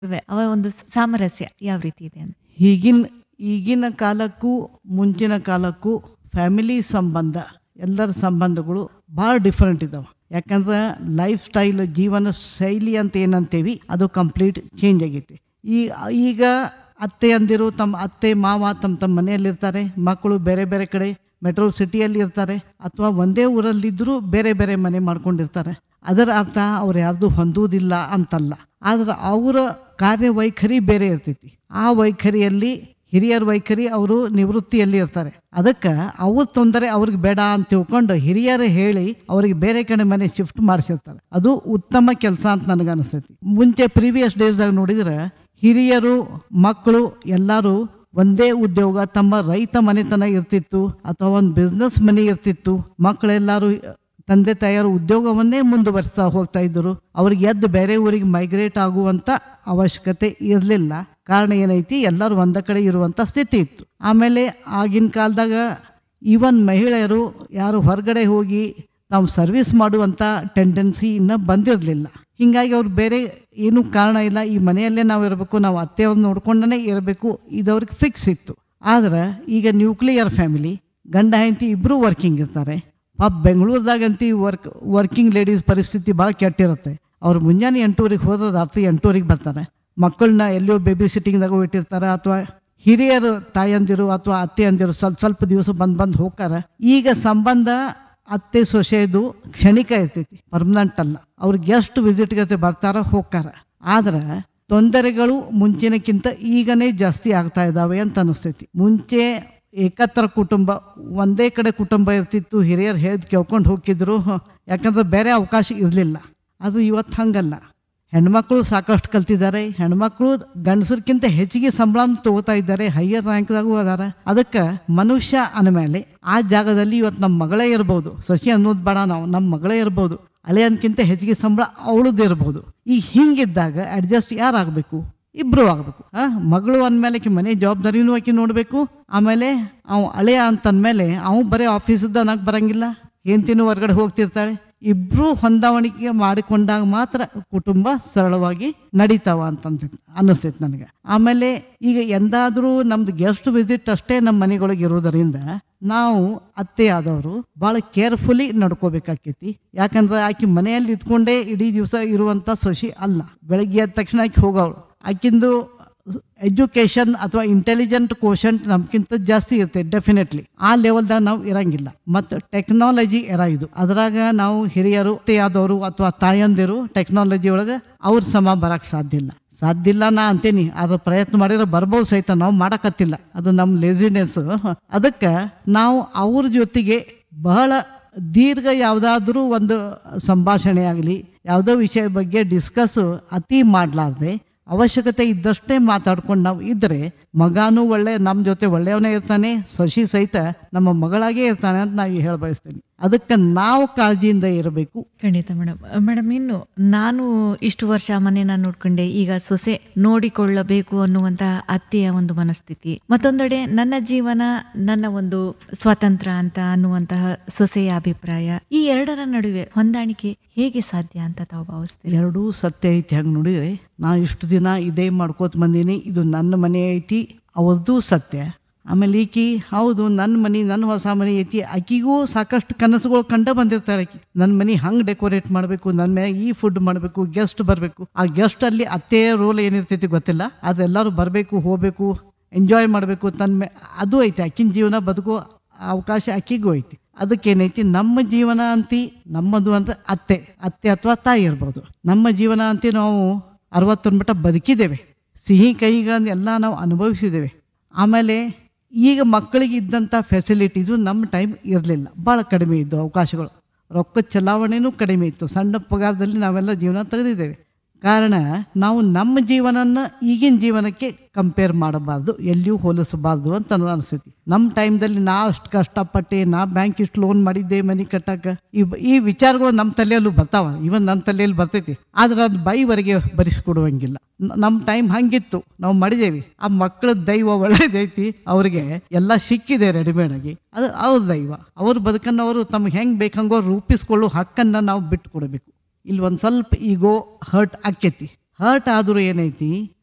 ಅವರ ಒಂದು ಸಾಮರಸ್ಯ ಯಾವ ರೀತಿ ಇದೆ ಅಂತ ಈಗಿನ ಈಗಿನ ಕಾಲಕ್ಕೂ ಮುಂಚಿನ ಕಾಲಕ್ಕೂ ಫ್ಯಾಮಿಲಿ ಸಂಬಂಧ ಎಲ್ಲರ ಸಂಬಂಧಗಳು ಭಾಳ ಡಿಫ್ರೆಂಟ್ ಇದಾವೆ ಯಾಕಂದ್ರೆ ಲೈಫ್ ಸ್ಟೈಲ್ ಜೀವನ ಶೈಲಿ ಅಂತ ಏನಂತೇವಿ ಅದು ಕಂಪ್ಲೀಟ್ ಚೇಂಜ್ ಆಗೈತಿ ಈ ಈಗ ಅತ್ತೆ ಅಂದಿರು ತಮ್ಮ ಅತ್ತೆ ಮಾವ ತಮ್ಮ ತಮ್ಮ ಮನೆಯಲ್ಲಿರ್ತಾರೆ ಮಕ್ಕಳು ಬೇರೆ ಬೇರೆ ಕಡೆ ಮೆಟ್ರೋ ಸಿಟಿಯಲ್ಲಿ ಇರ್ತಾರೆ ಅಥವಾ ಒಂದೇ ಊರಲ್ಲಿದ್ದರೂ ಬೇರೆ ಬೇರೆ ಮನೆ ಮಾಡ್ಕೊಂಡಿರ್ತಾರೆ ಅದರ ಅರ್ಥ ಅವ್ರು ಯಾರ್ದು ಹೊಂದುವುದಿಲ್ಲ ಅಂತಲ್ಲ ಆದ್ರೆ ಅವರ ಕಾರ್ಯವೈಖರಿ ಬೇರೆ ಇರ್ತೈತಿ ಆ ವೈಖರಿಯಲ್ಲಿ ಹಿರಿಯರ ವೈಖರಿ ಅವರು ನಿವೃತ್ತಿಯಲ್ಲಿ ಇರ್ತಾರೆ ಅದಕ್ಕೆ ಅವ್ರ ತೊಂದರೆ ಅವ್ರಿಗೆ ಬೇಡ ಅಂತ ತಿಳ್ಕೊಂಡು ಹಿರಿಯರು ಹೇಳಿ ಅವ್ರಿಗೆ ಬೇರೆ ಕಡೆ ಮನೆ ಶಿಫ್ಟ್ ಮಾಡಿಸಿರ್ತಾರೆ ಅದು ಉತ್ತಮ ಕೆಲಸ ಅಂತ ನನಗೆ ಅನಿಸ್ತೈತಿ ಮುಂಚೆ ಪ್ರೀವಿಯಸ್ ಡೇಸ್ದಾಗ ನೋಡಿದ್ರೆ ಹಿರಿಯರು ಮಕ್ಕಳು ಎಲ್ಲರೂ ಒಂದೇ ಉದ್ಯೋಗ ತಮ್ಮ ರೈತ ಮನೆತನ ಇರ್ತಿತ್ತು ಅಥವಾ ಒಂದು ಬಿಸ್ನೆಸ್ ಮನೆ ಇರ್ತಿತ್ತು ಮಕ್ಕಳೆಲ್ಲರೂ ತಂದೆ ತಾಯಿಯರು ಉದ್ಯೋಗವನ್ನೇ ಮುಂದುವರಿಸ್ತಾ ಹೋಗ್ತಾ ಇದ್ದರು ಅವ್ರಿಗೆ ಎದ್ದು ಬೇರೆ ಊರಿಗೆ ಮೈಗ್ರೇಟ್ ಆಗುವಂಥ ಅವಶ್ಯಕತೆ ಇರಲಿಲ್ಲ ಕಾರಣ ಏನೈತಿ ಎಲ್ಲರೂ ಒಂದ ಕಡೆ ಇರುವಂಥ ಸ್ಥಿತಿ ಇತ್ತು ಆಮೇಲೆ ಆಗಿನ ಕಾಲದಾಗ ಈವನ್ ಮಹಿಳೆಯರು ಯಾರು ಹೊರಗಡೆ ಹೋಗಿ ನಾವು ಸರ್ವಿಸ್ ಮಾಡುವಂಥ ಟೆಂಡೆನ್ಸಿ ಇನ್ನೂ ಬಂದಿರಲಿಲ್ಲ ಹೀಗಾಗಿ ಅವ್ರು ಬೇರೆ ಏನೂ ಕಾರಣ ಇಲ್ಲ ಈ ಮನೆಯಲ್ಲೇ ನಾವು ಇರಬೇಕು ನಾವು ಅತ್ತೆಯವ್ರನ್ನ ನೋಡ್ಕೊಂಡೇ ಇರಬೇಕು ಇದು ಅವ್ರಿಗೆ ಫಿಕ್ಸ್ ಇತ್ತು ಆದ್ರೆ ಈಗ ನ್ಯೂಕ್ಲಿಯರ್ ಫ್ಯಾಮಿಲಿ ಗಂಡ ಹೆಂಡತಿ ಇಬ್ಬರೂ ವರ್ಕಿಂಗ್ ಇರ್ತಾರೆ ಪಾಪ ಬೆಂಗಳೂರದಾಗಂತೂ ವರ್ಕ್ ವರ್ಕಿಂಗ್ ಲೇಡೀಸ್ ಪರಿಸ್ಥಿತಿ ಭಾಳ ಕೆಟ್ಟಿರುತ್ತೆ ಅವ್ರು ಮುಂಜಾನೆ ಎಂಟೂವರೆಗೆ ಹೋದ್ರೆ ರಾತ್ರಿ ಎಂಟೂವರೆಗೆ ಬರ್ತಾರೆ ಮಕ್ಕಳನ್ನ ಎಲ್ಲೋ ಬೇಬಿ ಸಿಟ್ಟಿಂಗ್ದಾಗ ಇಟ್ಟಿರ್ತಾರೆ ಅಥವಾ ಹಿರಿಯರು ತಾಯಂದಿರು ಅಥವಾ ಅತ್ತೆ ಅಂದಿರು ಸ್ವಲ್ಪ ಸ್ವಲ್ಪ ದಿವಸ ಬಂದು ಬಂದು ಹೋಗ್ತಾರೆ ಈಗ ಸಂಬಂಧ ಅತ್ತೆ ಸೊಸೆದು ಕ್ಷಣಿಕ ಇರ್ತೈತಿ ಪರ್ಮನೆಂಟ್ ಅಲ್ಲ ಅವ್ರು ಗೆಸ್ಟ್ ವಿಸಿಟ್ಗತೆ ಬರ್ತಾರ ಹೋಗ್ತಾರ ಆದ್ರೆ ತೊಂದರೆಗಳು ಮುಂಚಿನಕ್ಕಿಂತ ಈಗನೇ ಜಾಸ್ತಿ ಆಗ್ತಾ ಇದ್ದಾವೆ ಅಂತ ಅನಿಸ್ತೈತಿ ಮುಂಚೆ ಏಕತ್ರ ಕುಟುಂಬ ಒಂದೇ ಕಡೆ ಕುಟುಂಬ ಇರ್ತಿತ್ತು ಹಿರಿಯರು ಹೇಳ್ದು ಕೇಳ್ಕೊಂಡು ಹೋಗಿದ್ರು ಯಾಕಂದ್ರೆ ಬೇರೆ ಅವಕಾಶ ಇರಲಿಲ್ಲ ಅದು ಇವತ್ತು ಹಂಗಲ್ಲ ಹೆಣ್ಮಕ್ಳು ಸಾಕಷ್ಟು ಕಲ್ತಿದ್ದಾರೆ ಹೆಣ್ಮಕ್ಳು ಗಂಡಸರ್ಕಿಂತ ಹೆಚ್ಚಿಗೆ ಸಂಬಳನ ತಗೋತಾ ಇದ್ದಾರೆ ಹೈಯರ್ ರ್ಯಾಂಕ್ದಾಗೂ ಅದಾರ ಅದಕ್ಕೆ ಮನುಷ್ಯ ಅಂದಮೇಲೆ ಆ ಜಾಗದಲ್ಲಿ ಇವತ್ತು ನಮ್ಮ ಮಗಳೇ ಇರ್ಬೋದು ಸಸಿ ಅನ್ನೋದು ಬೇಡ ನಾವು ನಮ್ಮ ಮಗಳೇ ಇರ್ಬೋದು ಅಲೆಯನ್ಕಿಂತ ಹೆಚ್ಚಿಗೆ ಸಂಬಳ ಅವಳದ್ದು ಇರ್ಬೋದು ಈಗ ಹಿಂಗಿದ್ದಾಗ ಅಡ್ಜಸ್ಟ್ ಯಾರಾಗಬೇಕು ಇಬ್ರು ಆಗಬೇಕು ಆ ಮಗಳು ಅಂದಮೇಲೆ ಆಕಿ ಮನೆ ಜವಾಬ್ದಾರಿನೂ ಆಕಿ ನೋಡಬೇಕು ಆಮೇಲೆ ಅವ ಅಳೆಯ ಅಂತಂದ್ಮೇಲೆ ಅವ ಬರೀ ಆಫೀಸದ್ದು ಅನ್ನಕ್ಕೆ ಬರಂಗಿಲ್ಲ ಹೆಂಡ್ತಿನೂ ಹೊರಗಡೆ ಹೋಗ್ತಿರ್ತಾಳೆ ಇಬ್ರು ಹೊಂದಾವಣಿಕೆ ಮಾಡಿಕೊಂಡಾಗ ಮಾತ್ರ ಕುಟುಂಬ ಸರಳವಾಗಿ ನಡೀತಾವ ಅಂತಂತ ಅನ್ನಿಸ್ತೈತೆ ನನಗೆ ಆಮೇಲೆ ಈಗ ಎಂದಾದರೂ ನಮ್ದು ಗೆಸ್ಟ್ ವಿಸಿಟ್ ಅಷ್ಟೇ ನಮ್ಮ ಮನೆಗಳಿಗೆ ಇರೋದರಿಂದ ನಾವು ಅತ್ತೆ ಆದವರು ಭಾಳ ಕೇರ್ಫುಲಿ ನಡ್ಕೋಬೇಕಾಕೈತಿ ಯಾಕಂದ್ರೆ ಆಕಿ ಮನೆಯಲ್ಲಿ ಇದ್ಕೊಂಡೇ ಇಡೀ ದಿವಸ ಇರುವಂಥ ಸೊಸಿ ಅಲ್ಲ ಬೆಳಗ್ಗೆ ಎದ್ದ ತಕ್ಷಣ ಆಕಿ ಹೋಗೋಳು ಆಕಿಂದು ಎಜುಕೇಶನ್ ಅಥವಾ ಇಂಟೆಲಿಜೆಂಟ್ ಕೋಶಂಟ್ ನಮ್ಗಿಂತ ಜಾಸ್ತಿ ಇರುತ್ತೆ ಡೆಫಿನೆಟ್ಲಿ ಆ ಲೆವೆಲ್ದಾಗ ನಾವು ಇರಂಗಿಲ್ಲ ಮತ್ತು ಟೆಕ್ನಾಲಜಿ ಎರ ಇದು ಅದ್ರಾಗ ನಾವು ಹಿರಿಯರು ಆದವರು ಅಥವಾ ತಾಯಂದಿರು ಟೆಕ್ನಾಲಜಿ ಒಳಗೆ ಅವ್ರ ಸಮ ಬರಕ್ಕೆ ಸಾಧ್ಯ ಇಲ್ಲ ಸಾಧ್ಯ ಇಲ್ಲ ನಾ ಅಂತೀನಿ ಅದ್ರ ಪ್ರಯತ್ನ ಮಾಡಿದ್ರೆ ಬರ್ಬೋದು ಸಹಿತ ನಾವು ಮಾಡಕತ್ತಿಲ್ಲ ಅದು ನಮ್ಮ ಲೇಸಿನೆಸ್ ಅದಕ್ಕೆ ನಾವು ಅವ್ರ ಜೊತೆಗೆ ಬಹಳ ದೀರ್ಘ ಯಾವುದಾದ್ರೂ ಒಂದು ಸಂಭಾಷಣೆ ಆಗಲಿ ಯಾವುದೋ ವಿಷಯ ಬಗ್ಗೆ ಡಿಸ್ಕಸ್ ಅತಿ ಮಾಡಲಾರ್ದೆ ಅವಶ್ಯಕತೆ ಇದ್ದಷ್ಟೇ ಮಾತಾಡ್ಕೊಂಡು ನಾವು ಇದ್ದರೆ ಮಗನೂ ಒಳ್ಳೆ ನಮ್ಮ ಜೊತೆ ಒಳ್ಳೆಯವನೇ ಇರ್ತಾನೆ ಸೊಸಿ ಸಹಿತ ನಮ್ಮ ಮಗಳಾಗೇ ಇರ್ತಾನೆ ಅಂತ ನಾವು ಹೇಳ ಬಯಸ್ತೀನಿ ಅದಕ್ಕೆ ನಾವು ಕಾಳಜಿಯಿಂದ ಇರಬೇಕು ಖಂಡಿತ ಮೇಡಮ್ ಮೇಡಮ್ ಇನ್ನು ನಾನು ಇಷ್ಟು ವರ್ಷ ಮನೆನ ನೋಡ್ಕೊಂಡೆ ಈಗ ಸೊಸೆ ನೋಡಿಕೊಳ್ಳಬೇಕು ಅನ್ನುವಂತಹ ಅತ್ತೆಯ ಒಂದು ಮನಸ್ಥಿತಿ ಮತ್ತೊಂದೆಡೆ ನನ್ನ ಜೀವನ ನನ್ನ ಒಂದು ಸ್ವಾತಂತ್ರ್ಯ ಅಂತ ಅನ್ನುವಂತಹ ಸೊಸೆಯ ಅಭಿಪ್ರಾಯ ಈ ಎರಡರ ನಡುವೆ ಹೊಂದಾಣಿಕೆ ಹೇಗೆ ಸಾಧ್ಯ ಅಂತ ತಾವು ಭಾವಿಸ್ತೀರಿ ಎರಡೂ ಸತ್ಯ ಐತಿ ಹಂಗೆ ನೋಡಿದರೆ ನಾ ಇಷ್ಟು ದಿನ ಇದೇ ಮಾಡ್ಕೋತ ಬಂದೀನಿ ಇದು ನನ್ನ ಮನೆ ಐತಿ ಅವ್ರದ್ದು ಸತ್ಯ ಆಮೇಲೆ ಈಕಿ ಹೌದು ನನ್ನ ಮನೆ ನನ್ನ ಹೊಸ ಮನೆ ಐತಿ ಆಕಿಗೂ ಸಾಕಷ್ಟು ಕನಸುಗಳು ಕಂಡ ಬಂದಿರ್ತಾಳೆ ಆಕಿ ನನ್ನ ಮನೆ ಹಂಗೆ ಡೆಕೋರೇಟ್ ಮಾಡಬೇಕು ನನ್ನ ಮನೆ ಈ ಫುಡ್ ಮಾಡಬೇಕು ಗೆಸ್ಟ್ ಬರಬೇಕು ಆ ಗೆಸ್ಟ್ ಅಲ್ಲಿ ಅತ್ತೆಯ ರೋಲ್ ಏನಿರ್ತೈತಿ ಗೊತ್ತಿಲ್ಲ ಅದೆಲ್ಲರೂ ಬರಬೇಕು ಹೋಗಬೇಕು ಎಂಜಾಯ್ ಮಾಡಬೇಕು ತನ್ನ ಮೇ ಅದು ಐತಿ ಆಕಿನ ಜೀವನ ಬದುಕೋ ಅವಕಾಶ ಆಕಿಗೂ ಐತಿ ಅದಕ್ಕೇನೈತಿ ನಮ್ಮ ಜೀವನ ಅಂತಿ ನಮ್ಮದು ಅಂದ್ರೆ ಅತ್ತೆ ಅತ್ತೆ ಅಥವಾ ತಾಯಿ ಇರ್ಬೋದು ನಮ್ಮ ಜೀವನ ಅಂತಿ ನಾವು ಅರವತ್ತರ ಮಟ್ಟ ಬದುಕಿದ್ದೇವೆ ಸಿಹಿ ಕೈಗಳನ್ನೆಲ್ಲ ನಾವು ಅನುಭವಿಸಿದ್ದೇವೆ ಆಮೇಲೆ ಈಗ ಮಕ್ಕಳಿಗೆ ಇದ್ದಂಥ ಫೆಸಿಲಿಟೀಸು ನಮ್ಮ ಟೈಮ್ ಇರಲಿಲ್ಲ ಭಾಳ ಕಡಿಮೆ ಇದ್ದು ಅವಕಾಶಗಳು ರೊಕ್ಕ ಚಲಾವಣೆನೂ ಕಡಿಮೆ ಇತ್ತು ಸಣ್ಣ ಪಗಾರದಲ್ಲಿ ನಾವೆಲ್ಲ ಜೀವನ ತೆಗೆದಿದ್ದೇವೆ ಕಾರಣ ನಾವು ನಮ್ಮ ಜೀವನನ ಈಗಿನ ಜೀವನಕ್ಕೆ ಕಂಪೇರ್ ಮಾಡಬಾರ್ದು ಎಲ್ಲಿಯೂ ಹೋಲಿಸಬಾರ್ದು ಅಂತ ನನಗೆ ಅನಿಸ್ತೈತಿ ನಮ್ಮ ಟೈಮ್ದಲ್ಲಿ ನಾ ಅಷ್ಟು ಕಷ್ಟಪಟ್ಟೆ ನಾ ಬ್ಯಾಂಕ್ ಇಷ್ಟು ಲೋನ್ ಮಾಡಿದ್ದೆ ಮನೆ ಕಟ್ಟಕ್ಕೆ ಈ ಈ ವಿಚಾರಗಳು ನಮ್ಮ ತಲೆಯಲ್ಲೂ ಬರ್ತಾವ ಇವನ್ ನನ್ನ ತಲೆಯಲ್ಲಿ ಬರ್ತೈತಿ ಆದ್ರೆ ಅದು ಬೈವರೆಗೆ ಬರಿಸ್ಕೊಡುವಂಗಿಲ್ಲ ನ- ನಮ್ಮ ಟೈಮ್ ಹಂಗಿತ್ತು ನಾವು ಮಾಡಿದೇವಿ ಆ ಮಕ್ಕಳ ದೈವ ಒಳ್ಳೇದೈತಿ ಅವ್ರಿಗೆ ಎಲ್ಲ ಸಿಕ್ಕಿದೆ ರೆಡಿಮೇಡ್ ಆಗಿ ಅದು ಅವ್ರ ದೈವ ಅವ್ರ ಬದುಕನ್ನು ಅವರು ತಮ್ಗೆ ಹೆಂಗೆ ಬೇಕಂಗೋ ರೂಪಿಸ್ಕೊಳ್ಳೋ ಹಕ್ಕನ್ನು ನಾವು ಬಿಟ್ಟು ಕೊಡಬೇಕು ಇಲ್ಲಿ ಒಂದು ಸ್ವಲ್ಪ ಈಗೋ ಹರ್ಟ್ ಆಕ್ಕೈತಿ ಹರ್ಟ್ ಆದರೂ ಏನೈತಿ